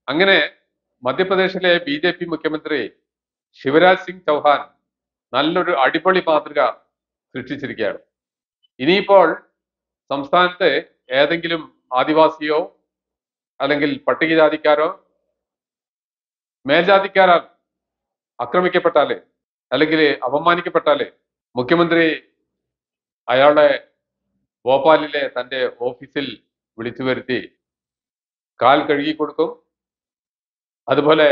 അങ്ങനെ മധ്യപ്രദേശിലെ B J P മുഖ്യമന്ത്രി ശിവരാജ് സിംഗ് ചൗഹാൻ നല്ലൊരു അടിപൊളി മാതൃക സൃഷ്ടിച്ചിരിക്കുകയാണ് ഇനിയിപ്പോൾ സംസ്ഥാനത്ത് ഏതെങ്കിലും ആദിവാസിയോ അല്ലെങ്കിൽ പട്ടികജാതിക്കാരോ മേൽജാതിക്കാരാൽ ആക്രമിക്കപ്പെട്ടാല് അല്ലെങ്കിൽ അപമാനിക്കപ്പെട്ടാല് മുഖ്യമന്ത്രി അയാളെ ഭോപ്പാലിലെ തന്റെ ഓഫീസിൽ വിളിച്ചു വരുത്തി കാൽ കഴുകി കൊടുക്കും അതുപോലെ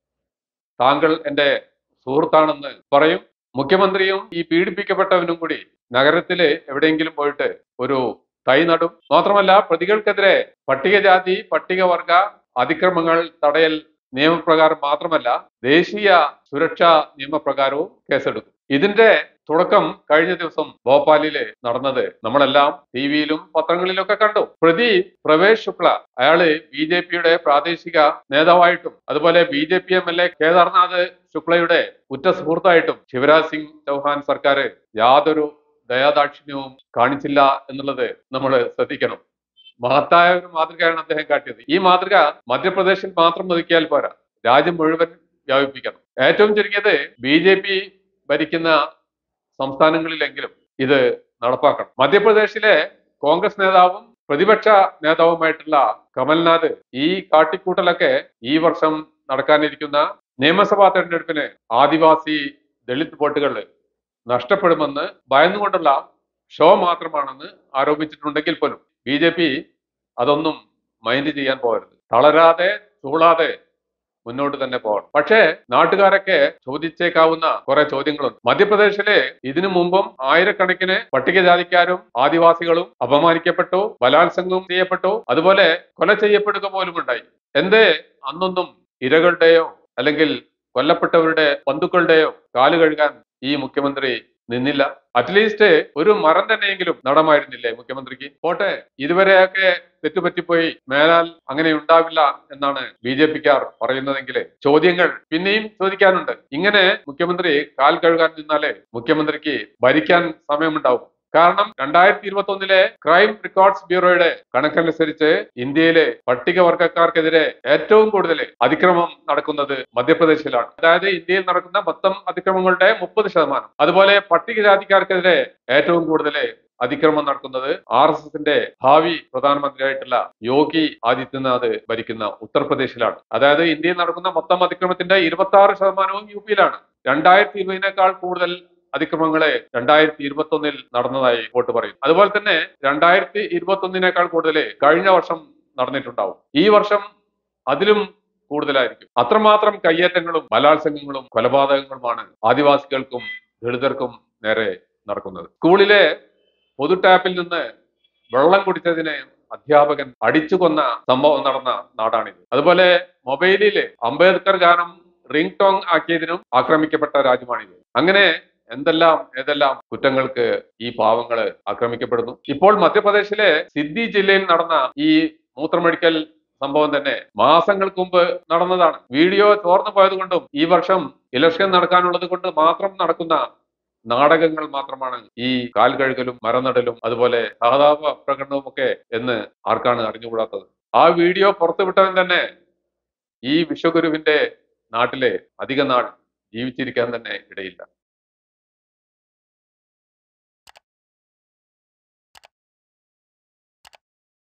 താങ്കൾ എന്റെ സുഹൃത്താണെന്ന് പറയും മുഖ്യമന്ത്രിയും ഈ പീഡിപ്പിക്കപ്പെട്ടവനും കൂടി നഗരത്തില് എവിടെയെങ്കിലും പോയിട്ട് ഒരു തൈ നടും മാത്രമല്ല പ്രതികൾക്കെതിരെ പട്ടികജാതി പട്ടികവർഗ അതിക്രമങ്ങൾ തടയൽ നിയമപ്രകാരം മാത്രമല്ല ദേശീയ സുരക്ഷാ നിയമപ്രകാരവും കേസെടുക്കും ഇതിന്റെ തുടക്കം കഴിഞ്ഞ ദിവസം ഭോപ്പാലില് നടന്നത് നമ്മളെല്ലാം ടി വിയിലും പത്രങ്ങളിലൊക്കെ കണ്ടു പ്രതി പ്രവേശ് ശുക്ല അയാള് ബി ജെ പിയുടെ പ്രാദേശിക നേതാവായിട്ടും അതുപോലെ B J P M L A Kedarnath ശുക്ലയുടെ ഉറ്റ സുഹൃത്തായിട്ടും ശിവരാജ് സിംഗ് ചൗഹാൻ സർക്കാർ യാതൊരു ദയാദാക്ഷിണ്യവും കാണിച്ചില്ല എന്നുള്ളത് നമ്മൾ ശ്രദ്ധിക്കണം മഹത്തായ ഒരു മാതൃകയാണ് അദ്ദേഹം കാട്ടിയത് ഈ മാതൃക മധ്യപ്രദേശിൽ മാത്രം ഒതുക്കിയാൽ പോരാ രാജ്യം മുഴുവൻ വ്യാപിപ്പിക്കണം ഏറ്റവും ചുരുങ്ങിയത് ബി ജെ പി ഭരിക്കുന്ന സംസ്ഥാനങ്ങളിലെങ്കിലും ഇത് നടപ്പാക്കണം മധ്യപ്രദേശിലെ കോൺഗ്രസ് നേതാവും പ്രതിപക്ഷ നേതാവുമായിട്ടുള്ള കമൽനാഥ് ഈ കാട്ടിക്കൂട്ടലൊക്കെ ഈ വർഷം നടക്കാനിരിക്കുന്ന നിയമസഭാ തെരഞ്ഞെടുപ്പിന് ആദിവാസി ദളിത് വോട്ടുകൾ നഷ്ടപ്പെടുമെന്ന് ഭയന്നുകൊണ്ടുള്ള ഷോ മാത്രമാണെന്ന് ആരോപിച്ചിട്ടുണ്ടെങ്കിൽ പോലും ബി ജെ പി അതൊന്നും മൈൻഡ് ചെയ്യാൻ പോകരുത് തളരാതെ ചൂളാതെ മുന്നോട്ട് തന്നെ പോകണം പക്ഷേ നാട്ടുകാരൊക്കെ ചോദിച്ചേക്കാവുന്ന കുറെ ചോദ്യങ്ങളുണ്ട് മധ്യപ്രദേശിലെ ഇതിനു മുമ്പും ആയിരക്കണക്കിന് പട്ടികജാതിക്കാരും ആദിവാസികളും അപമാനിക്കപ്പെട്ടു ബലാത്സംഗം ചെയ്യപ്പെട്ടു അതുപോലെ കൊല ചെയ്യപ്പെടുക പോലും ഉണ്ടായി എന്തേ അന്നൊന്നും ഇരകളുടെയോ അല്ലെങ്കിൽ കൊല്ലപ്പെട്ടവരുടെ ബന്ധുക്കളുടെയോ കാല് കഴുകാൻ ഈ മുഖ്യമന്ത്രി നിന്നില്ല അറ്റ്ലീസ്റ്റ് ഒരു മരം തന്നെയെങ്കിലും നടമായിരുന്നില്ലേ മുഖ്യമന്ത്രിക്ക് പോട്ടെ ഇതുവരെയൊക്കെ തെറ്റുപറ്റിപ്പോയി മേലാൽ അങ്ങനെ ഉണ്ടാവില്ല എന്നാണ് ബി ജെ പിക്കാർ പറയുന്നതെങ്കിൽ ചോദ്യങ്ങൾ പിന്നെയും ചോദിക്കാനുണ്ട് ഇങ്ങനെ മുഖ്യമന്ത്രി കാൽ കഴുകാൻ നിന്നാലേ മുഖ്യമന്ത്രിക്ക് ഭരിക്കാൻ സമയമുണ്ടാവും കാരണം രണ്ടായിരത്തി ഇരുപത്തി ഒന്നിലെ ക്രൈം റെക്കോർഡ്സ് ബ്യൂറോയുടെ കണക്കനുസരിച്ച് ഇന്ത്യയിലെ പട്ടികവർഗക്കാർക്കെതിരെ ഏറ്റവും കൂടുതൽ അതിക്രമം നടക്കുന്നത് മധ്യപ്രദേശിലാണ് അതായത് ഇന്ത്യയിൽ നടക്കുന്ന മൊത്തം അതിക്രമങ്ങളുടെ മുപ്പത് ശതമാനം അതുപോലെ പട്ടികജാതിക്കാർക്കെതിരെ ഏറ്റവും കൂടുതൽ അതിക്രമം നടക്കുന്നത് ആർ എസ് എസിന്റെ ഭാവി പ്രധാനമന്ത്രിയായിട്ടുള്ള യോഗി ആദിത്യനാഥ് ഭരിക്കുന്ന ഉത്തർപ്രദേശിലാണ് അതായത് ഇന്ത്യയിൽ നടക്കുന്ന മൊത്തം അതിക്രമത്തിന്റെ ഇരുപത്തി ആറ് ശതമാനവും യു പിയിലാണ് രണ്ടായിരത്തി ഇരുപതിനേക്കാൾ കൂടുതൽ അതിക്രമങ്ങളെ രണ്ടായിരത്തി ഇരുപത്തി ഒന്നിൽ നടന്നതായി റിപ്പോർട്ട് പറയും അതുപോലെ തന്നെ രണ്ടായിരത്തി ഇരുപത്തി ഒന്നിനേക്കാൾ കൂടുതൽ കഴിഞ്ഞ വർഷം നടന്നിട്ടുണ്ടാവും ഈ വർഷം അതിലും കൂടുതലായിരിക്കും അത്രമാത്രം കയ്യേറ്റങ്ങളും ബലാത്സംഗങ്ങളും കൊലപാതകങ്ങളുമാണ് ആദിവാസികൾക്കും ദളിതർക്കും നേരെ നടക്കുന്നത് സ്കൂളിലെ പൊതു ടാപ്പിൽ നിന്ന് വെള്ളം കുടിച്ചതിന് അധ്യാപകൻ അടിച്ചു കൊന്ന സംഭവം നടന്ന നാടാണിത് അതുപോലെ മൊബൈലില് അംബേദ്കർ ഗാനം റിംഗ് ടോങ് ആക്കിയതിനും ആക്രമിക്കപ്പെട്ട രാജ്യമാണിത് അങ്ങനെ എന്തെല്ലാം ഏതെല്ലാം കുറ്റങ്ങൾക്ക് ഈ പാവങ്ങള് ആക്രമിക്കപ്പെടുന്നു ഇപ്പോൾ മധ്യപ്രദേശിലെ സിദ്ധി ജില്ലയിൽ നടന്ന ഈ മൂത്രമൊഴിക്കൽ സംഭവം തന്നെ മാസങ്ങൾക്ക് മുമ്പ് നടന്നതാണ് വീഡിയോ ചോർന്നു പോയത് കൊണ്ടും ഈ വർഷം ഇലക്ഷൻ നടക്കാനുള്ളത് കൊണ്ട് മാത്രം നടക്കുന്ന നാടകങ്ങൾ മാത്രമാണ് ഈ കാൽ കഴുകലും മരനടലും അതുപോലെ സഹതാപ പ്രകടനവും ഒക്കെ എന്ന് ആർക്കാണ് അറിഞ്ഞുകൂടാത്തത് ആ വീഡിയോ പുറത്തുവിട്ടവൻ തന്നെ ഈ വിശ്വഗുരുവിന്റെ നാട്ടിലെ അധിക നാൾ ജീവിച്ചിരിക്കാൻ തന്നെ ഇടയില്ല